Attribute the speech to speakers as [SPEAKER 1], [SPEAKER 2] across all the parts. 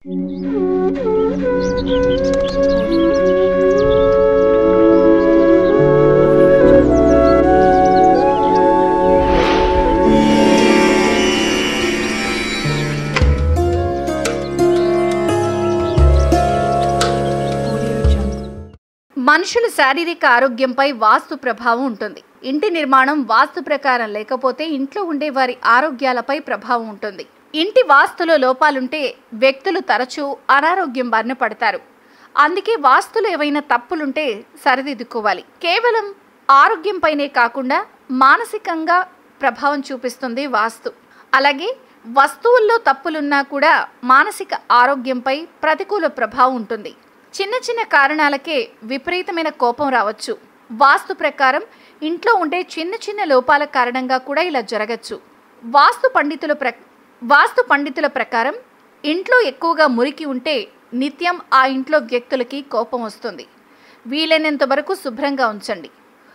[SPEAKER 1] మనుషుల శారీరక ఆరోగ్యంపై వాస్తు ప్రభావం ఉంటుంది ఇంటి నిర్మాణం వాస్తు ప్రకారం లేకపోతే ఇంట్లో ఉండే వారి ఆరోగ్యాలపై ప్రభావం ఉంటుంది ఇంటి వాస్తులో లోపాలుంటే వ్యక్తులు తరచూ అనారోగ్యం బారిన పడతారు అందుకే వాస్తులో ఏవైనా తప్పులుంటే సరిదిద్దుకోవాలి కేవలం ఆరోగ్యంపైనే కాకుండా మానసికంగా ప్రభావం చూపిస్తుంది వాస్తు అలాగే వస్తువుల్లో తప్పులున్నా కూడా మానసిక ఆరోగ్యంపై ప్రతికూల ప్రభావం ఉంటుంది చిన్న చిన్న కారణాలకే విపరీతమైన కోపం రావచ్చు వాస్తు ప్రకారం ఇంట్లో ఉండే చిన్న చిన్న లోపాల కారణంగా కూడా ఇలా జరగచ్చు వాస్తు పండితుల ప్ర వాస్తు పండితుల ప్రకారం ఇంట్లో ఎక్కువగా మురికి ఉంటే నిత్యం ఆ ఇంట్లో వ్యక్తులకి కోపం వస్తుంది వీలైనంత వరకు శుభ్రంగా ఉంచండి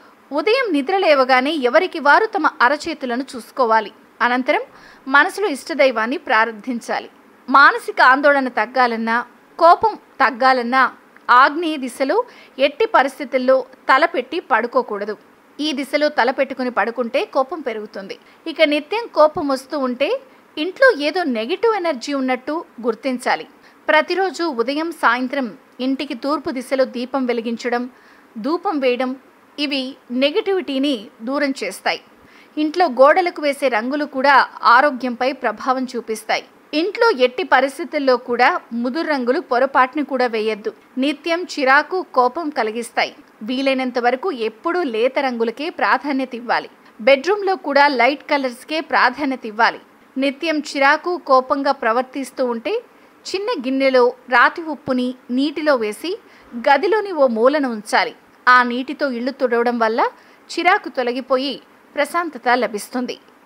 [SPEAKER 1] ఉదయం నిద్ర లేవగానే ఎవరికి వారు తమ అరచేతులను చూసుకోవాలి అనంతరం మనసులో ఇష్టదైవాన్ని ప్రార్థించాలి మానసిక ఆందోళన తగ్గాలన్నా కోపం తగ్గాలన్నా ఆగ్నేయ దిశలో ఎట్టి పరిస్థితుల్లో తలపెట్టి పడుకోకూడదు ఈ దిశలో తలపెట్టుకుని పడుకుంటే కోపం పెరుగుతుంది ఇక నిత్యం కోపం వస్తూ ఉంటే ఇంట్లో ఏదో నెగిటివ్ ఎనర్జీ ఉన్నట్టు గుర్తించాలి ప్రతిరోజు ఉదయం సాయంత్రం ఇంటికి తూర్పు దిశలో దీపం వెలిగించడం ధూపం వేయడం ఇవి నెగిటివిటీని దూరం చేస్తాయి ఇంట్లో గోడలకు వేసే రంగులు కూడా ఆరోగ్యంపై ప్రభావం చూపిస్తాయి ఇంట్లో ఎట్టి పరిస్థితుల్లో కూడా ముదురు రంగులు పొరపాటుని కూడా వేయొద్దు నిత్యం చిరాకు కోపం కలిగిస్తాయి వీలైనంత వరకు ఎప్పుడూ లేత రంగులకే ప్రాధాన్యత ఇవ్వాలి బెడ్రూమ్లో కూడా లైట్ కలర్స్కే ప్రాధాన్యత ఇవ్వాలి నిత్యం చిరాకు కోపంగా ప్రవర్తిస్తూ ఉంటే చిన్న గిన్నెలో రాతి ఉప్పుని నీటిలో వేసి గదిలోని ఓ మూలను ఉంచాలి ఆ నీటితో ఇల్లు తుడవడం వల్ల చిరాకు తొలగిపోయి ప్రశాంతత లభిస్తుంది